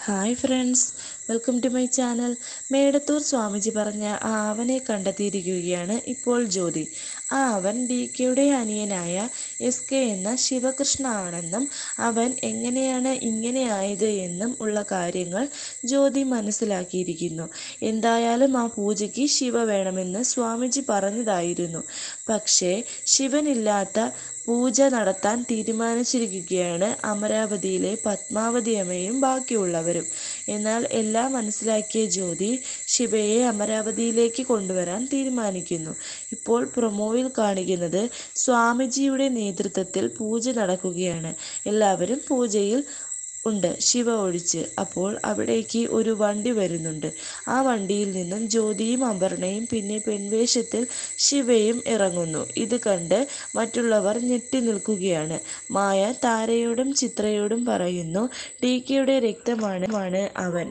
hi friends welcome to my channel Medathur Swamiji പറഞ്ഞ ആ അവനെ കണ്ടെത്തിയിരിക്കുകയാണ് ഇപ്പോൾ ജ്യോതി ആ അവൻ ഡി കെയുടെ അനിയനായ എസ് കെ എന്ന ശിവകൃഷ്ണ ആണെന്നും അവൻ എങ്ങനെയാണ് ഇങ്ങനെ ആയത് എന്നും ഉള്ള കാര്യങ്ങൾ ജ്യോതി മനസ്സിലാക്കിയിരിക്കുന്നു എന്തായാലും ആ പൂജയ്ക്ക് ശിവ വേണമെന്ന് സ്വാമിജി പറഞ്ഞതായിരുന്നു പക്ഷേ ശിവനില്ലാത്ത പൂജ നടത്താൻ തീരുമാനിച്ചിരിക്കുകയാണ് അമരാവതിയിലെ പത്മാവതി അമ്മയും ബാക്കിയുള്ളവരും എന്നാൽ എല്ലാം മനസ്സിലാക്കിയ ജ്യോതി ശിവയെ അമരാവതിയിലേക്ക് കൊണ്ടുവരാൻ തീരുമാനിക്കുന്നു ഇപ്പോൾ പ്രൊമോയിൽ കാണിക്കുന്നത് സ്വാമിജിയുടെ നേതൃത്വത്തിൽ പൂജ നടക്കുകയാണ് എല്ലാവരും പൂജയിൽ ഉണ്ട് ശിവ ഒഴിച്ച് അപ്പോൾ അവിടേക്ക് ഒരു വണ്ടി വരുന്നുണ്ട് ആ വണ്ടിയിൽ നിന്നും ജ്യോതിയും അപർണയും പിന്നെ പെൺവേഷത്തിൽ ശിവയും ഇറങ്ങുന്നു ഇത് കണ്ട് മറ്റുള്ളവർ ഞെട്ടി നിൽക്കുകയാണ് മായ താരയോടും ചിത്രയോടും പറയുന്നു ടി കെയുടെ രക്തമാണ് ആണ് അവൻ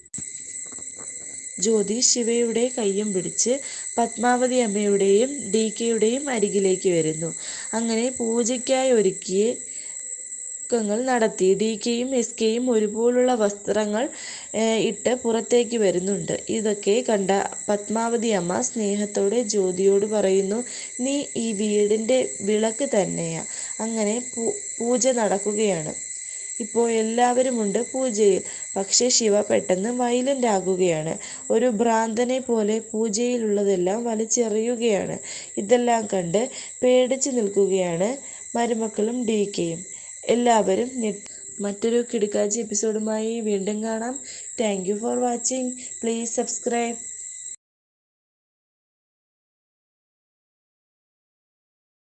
ജ്യോതി ശിവയുടെ കയ്യും പിടിച്ച് പത്മാവതി അമ്മയുടെയും ഡി കെയുടെയും അരികിലേക്ക് വരുന്നു അങ്ങനെ പൂജയ്ക്കായി ഒരുക്കിയ ഒരുക്കങ്ങൾ നടത്തി ഡി കെയും എസ് കെയും ഒരുപോലുള്ള വസ്ത്രങ്ങൾ ഇട്ട് പുറത്തേക്ക് വരുന്നുണ്ട് ഇതൊക്കെ കണ്ട പത്മാവതി അമ്മ സ്നേഹത്തോടെ ജ്യോതിയോട് പറയുന്നു നീ ഈ വീടിൻ്റെ വിളക്ക് തന്നെയാ അങ്ങനെ പൂജ നടക്കുകയാണ് ഇപ്പോൾ എല്ലാവരുമുണ്ട് പൂജയിൽ പക്ഷേ ശിവ പെട്ടെന്ന് വയലൻ്റ് ആകുകയാണ് ഒരു ഭ്രാന്തനെ പോലെ പൂജയിലുള്ളതെല്ലാം വലിച്ചെറിയുകയാണ് ഇതെല്ലാം കണ്ട് പേടിച്ച് നിൽക്കുകയാണ് മരുമക്കളും ഡി കെയും എല്ലാവരും മറ്റൊരു കിടുക്കാച്ചി എപ്പിസോഡുമായി വീണ്ടും കാണാം thank you for watching please subscribe